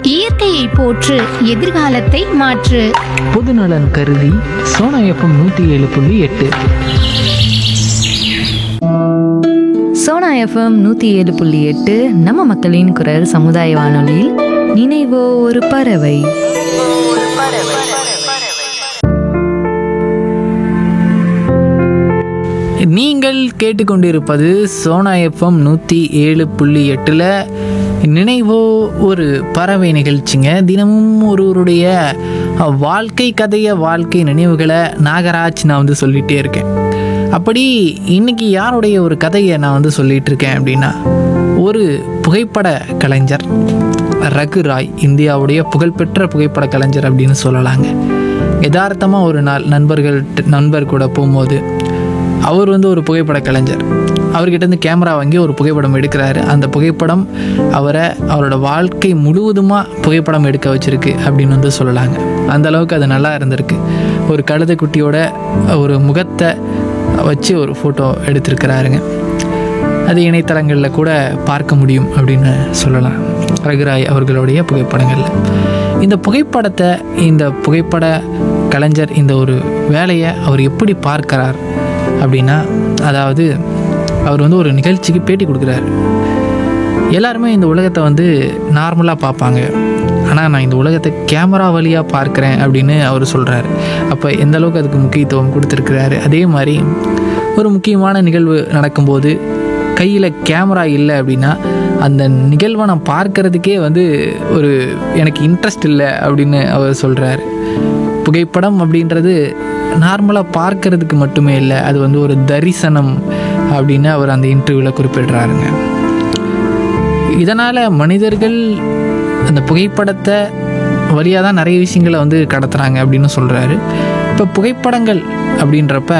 இயற்கையை போற்று எதிர்காலத்தை மாற்று பொதுநலன் கருதி சோனா எஃப்எம் நூற்றி ஏழு புள்ளி எட்டு சோனா எஃப்எம் நூற்றி ஏழு புள்ளி எட்டு நம்ம மக்களின் குரல் சமுதாய வானொலியில் நினைவோ ஒரு பறவை நீங்கள் கேட்டுக்கொண்டிருப்பது சோனா எஃப்எம் நூற்றி ஏழு புள்ளி எட்டில் நினைவோ ஒரு பறவை நிகழ்ச்சிங்க தினமும் ஒருவருடைய வாழ்க்கை கதைய வாழ்க்கை நினைவுகளை நாகராஜ் நான் வந்து சொல்லிகிட்டே இருக்கேன் அப்படி இன்னைக்கு யாருடைய ஒரு கதையை நான் வந்து சொல்லிகிட்டு இருக்கேன் அப்படின்னா ஒரு புகைப்பட கலைஞர் ரகு ராய் இந்தியாவுடைய புகழ்பெற்ற புகைப்பட கலைஞர் அப்படின்னு சொல்லலாங்க யதார்த்தமாக ஒரு நாள் நண்பர்கள் நண்பர் கூட போகும்போது அவர் வந்து ஒரு புகைப்பட கலைஞர் அவர்கிட்ட இருந்து கேமரா வாங்கி ஒரு புகைப்படம் எடுக்கிறாரு அந்த புகைப்படம் அவரை அவரோட வாழ்க்கை முழுவதுமாக புகைப்படம் எடுக்க வச்சிருக்கு அப்படின்னு வந்து சொல்லலாங்க அந்த அளவுக்கு அது நல்லா இருந்திருக்கு ஒரு கழுதை குட்டியோட ஒரு முகத்தை வச்சு ஒரு ஃபோட்டோ எடுத்திருக்கிறாருங்க அது இணையதளங்களில் கூட பார்க்க முடியும் அப்படின்னு சொல்லலாம் ரகுராய் அவர்களுடைய புகைப்படங்களில் இந்த புகைப்படத்தை இந்த புகைப்பட கலைஞர் இந்த ஒரு வேலையை அவர் எப்படி பார்க்கிறார் அப்படின்னா அதாவது அவர் வந்து ஒரு நிகழ்ச்சிக்கு பேட்டி கொடுக்குறாரு எல்லாருமே இந்த உலகத்தை வந்து நார்மலாக பார்ப்பாங்க ஆனால் நான் இந்த உலகத்தை கேமரா வழியாக பார்க்குறேன் அப்படின்னு அவர் சொல்கிறாரு அப்போ எந்த அளவுக்கு அதுக்கு முக்கியத்துவம் கொடுத்துருக்கிறாரு அதே மாதிரி ஒரு முக்கியமான நிகழ்வு நடக்கும்போது கையில் கேமரா இல்லை அப்படின்னா அந்த நிகழ்வை நான் பார்க்கறதுக்கே வந்து ஒரு எனக்கு இன்ட்ரெஸ்ட் இல்லை அப்படின்னு அவர் சொல்கிறாரு புகைப்படம் அப்படின்றது நார்மலாக பார்க்கறதுக்கு மட்டுமே இல்லை அது வந்து ஒரு தரிசனம் அப்படின்னு அவர் அந்த இன்டர்வியூவில் குறிப்பிடுறாருங்க இதனால் மனிதர்கள் அந்த புகைப்படத்தை வழியாக தான் நிறைய விஷயங்களை வந்து கடத்துகிறாங்க அப்படின்னு சொல்கிறாரு இப்போ புகைப்படங்கள் அப்படின்றப்ப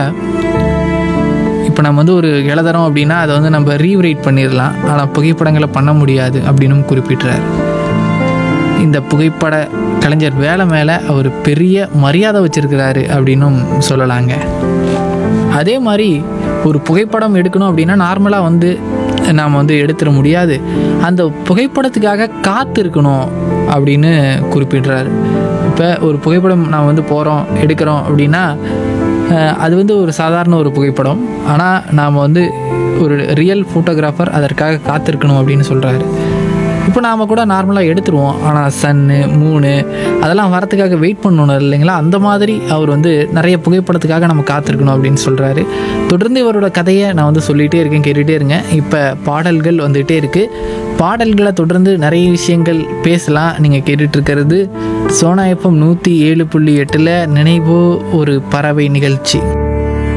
இப்போ நம்ம வந்து ஒரு எழுதுறோம் அப்படின்னா அதை வந்து நம்ம ரீவ்ரைட் பண்ணிடலாம் ஆனால் புகைப்படங்களை பண்ண முடியாது அப்படின்னும் குறிப்பிட்றாரு இந்த புகைப்பட கலைஞர் வேலை மேலே அவர் பெரிய மரியாதை வச்சிருக்கிறாரு அப்படின்னும் சொல்லலாங்க அதே மாதிரி ஒரு புகைப்படம் எடுக்கணும் அப்படின்னா நார்மலாக வந்து நாம் வந்து எடுத்துட முடியாது அந்த புகைப்படத்துக்காக காத்திருக்கணும் அப்படின்னு குறிப்பிடுறாரு இப்போ ஒரு புகைப்படம் நாம் வந்து போகிறோம் எடுக்கிறோம் அப்படின்னா அஹ், அது வந்து ஒரு சாதாரண ஒரு புகைப்படம் ஆனால் நாம் வந்து ஒரு ரியல் ஃபோட்டோகிராஃபர் அதற்காக காத்திருக்கணும் அப்படின்னு சொல்கிறாரு இப்போ நாம் கூட நார்மலாக எடுத்துருவோம் ஆனால் சன்னு மூணு அதெல்லாம் வரத்துக்காக வெயிட் பண்ணணும் இல்லைங்களா அந்த மாதிரி அவர் வந்து நிறைய புகைப்படத்துக்காக நம்ம காத்திருக்கணும் அப்படின்னு சொல்கிறாரு தொடர்ந்து இவரோட கதையை நான் வந்து சொல்லிகிட்டே இருக்கேன் கேட்டுகிட்டே இருங்க இப்போ பாடல்கள் வந்துகிட்டே இருக்குது பாடல்களை தொடர்ந்து நிறைய விஷயங்கள் பேசலாம் நீங்கள் கேட்டுட்ருக்கிறது சோனா எஃப்எம் நூற்றி ஏழு புள்ளி எட்டில் நினைவோ ஒரு பறவை நிகழ்ச்சி